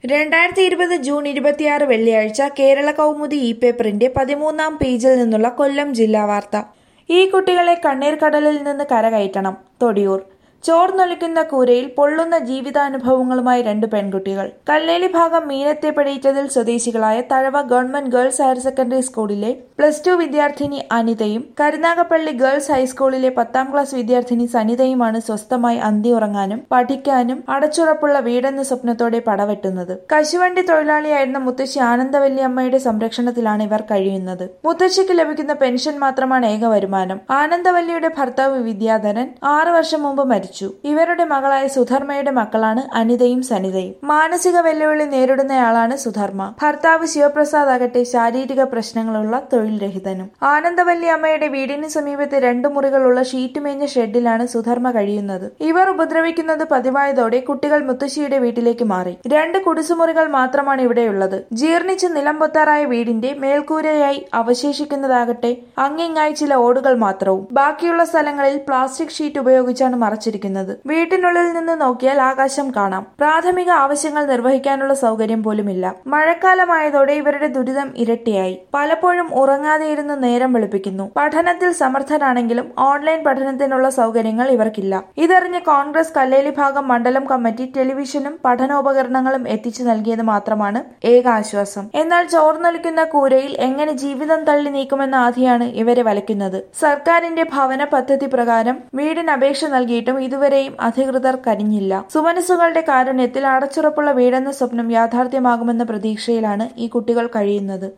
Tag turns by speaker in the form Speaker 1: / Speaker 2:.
Speaker 1: രണ്ടായിരത്തി ഇരുപത് ജൂൺ ഇരുപത്തിയാറ് വെള്ളിയാഴ്ച കേരള കൗമുദി ഇ പേപ്പറിന്റെ പതിമൂന്നാം പേജിൽ നിന്നുള്ള കൊല്ലം ജില്ലാ വാർത്ത ഈ കുട്ടികളെ കണ്ണീർ കടലിൽ നിന്ന് കരകയറ്റണം തൊടിയൂർ ചോർന്നൊലിക്കുന്ന കൂരയിൽ പൊള്ളുന്ന ജീവിതാനുഭവങ്ങളുമായി രണ്ട് പെൺകുട്ടികൾ കല്ലേലി ഭാഗം മീനത്തെ പെടയിച്ചതിൽ സ്വദേശികളായ Thazhava government girls higher secondary സ്കൂളിലെ പ്ലസ് ടു വിദ്യാർത്ഥിനി അനിതയും കരുനാഗപ്പള്ളി ഗേൾസ് ഹൈസ്കൂളിലെ പത്താം ക്ലാസ് വിദ്യാർത്ഥിനി സനിതയുമാണ് സ്വസ്ഥമായി അന്തി ഉറങ്ങാനും പഠിക്കാനും അടച്ചുറപ്പുള്ള വീടെന്ന സ്വപ്നത്തോടെ പടവെട്ടുന്നത് കശുവണ്ടി തൊഴിലാളിയായിരുന്ന മുത്തശ്ശി ആനന്ദവല്ലി അമ്മയുടെ സംരക്ഷണത്തിലാണ് ഇവർ കഴിയുന്നത് മുത്തശ്ശിക്ക് ലഭിക്കുന്ന പെൻഷൻ മാത്രമാണ് ഏക വരുമാനം ആനന്ദവല്ലിയുടെ ഭർത്താവ് വിദ്യാധരൻ ആറു വർഷം മുമ്പ് മരിച്ചു ഇവരുടെ മകളായ സുധർമ്മയുടെ മക്കളാണ് അനിതയും സനിതയും മാനസിക വെല്ലുവിളി നേരിടുന്നയാളാണ് സുധർമ്മ ഭർത്താവ് ശിവപ്രസാദ് ആകട്ടെ ശാരീരിക പ്രശ്നങ്ങളുള്ള തൊഴിൽ രഹിതനും ആനന്ദവല്ലി അമ്മയുടെ വീടിന് സമീപത്തെ രണ്ടു മുറികളുള്ള ഷീറ്റ് മേഞ്ഞ ഷെഡിലാണ് സുധർമ്മ കഴിയുന്നത് ഇവർ ഉപദ്രവിക്കുന്നത് പതിവായതോടെ കുട്ടികൾ മുത്തശ്ശിയുടെ വീട്ടിലേക്ക് മാറി രണ്ട് കുടിസുമുറികൾ മാത്രമാണ് ഇവിടെയുള്ളത് ജീർണിച്ച് നിലം പൊത്താറായ വീടിന്റെ മേൽക്കൂരയായി അവശേഷിക്കുന്നതാകട്ടെ അങ്ങിങ്ങായി ചില ഓടുകൾ മാത്രവും ബാക്കിയുള്ള സ്ഥലങ്ങളിൽ പ്ലാസ്റ്റിക് ഷീറ്റ് ഉപയോഗിച്ചാണ് മറച്ചിരിക്കുന്നത് വീട്ടിനുള്ളിൽ നിന്ന് നോക്കിയാൽ ആകാശം കാണാം പ്രാഥമിക ആവശ്യങ്ങൾ നിർവഹിക്കാനുള്ള സൗകര്യം പോലുമില്ല മഴക്കാലമായതോടെ ഇവരുടെ ദുരിതം ഇരട്ടിയായി പലപ്പോഴും ഉറങ്ങാതെ ഇരുന്ന് നേരം വെളുപ്പിക്കുന്നു പഠനത്തിൽ സമർത്ഥരാണെങ്കിലും ഓൺലൈൻ പഠനത്തിനുള്ള സൗകര്യങ്ങൾ ഇവർക്കില്ല ഇതറിഞ്ഞ് കോൺഗ്രസ് കല്ലേലി ഭാഗം മണ്ഡലം കമ്മിറ്റി ടെലിവിഷനും പഠനോപകരണങ്ങളും എത്തിച്ചു നൽകിയത് മാത്രമാണ് ഏക ആശ്വാസം എന്നാൽ ചോർന്നൊലിക്കുന്ന കൂരയിൽ എങ്ങനെ ജീവിതം തള്ളി നീക്കുമെന്ന ആധിയാണ് ഇവരെ വലയ്ക്കുന്നത് സർക്കാരിന്റെ ഭവന പദ്ധതി പ്രകാരം വീടിന് അപേക്ഷ നൽകിയിട്ടും ഇതുവരെയും അധികൃതർ കരിഞ്ഞില്ല സുമനസുകളുടെ കാരുണ്യത്തിൽ അടച്ചുറപ്പുള്ള വീടെന്ന സ്വപ്നം യാഥാർത്ഥ്യമാകുമെന്ന പ്രതീക്ഷയിലാണ് ഈ കുട്ടികൾ കഴിയുന്നത്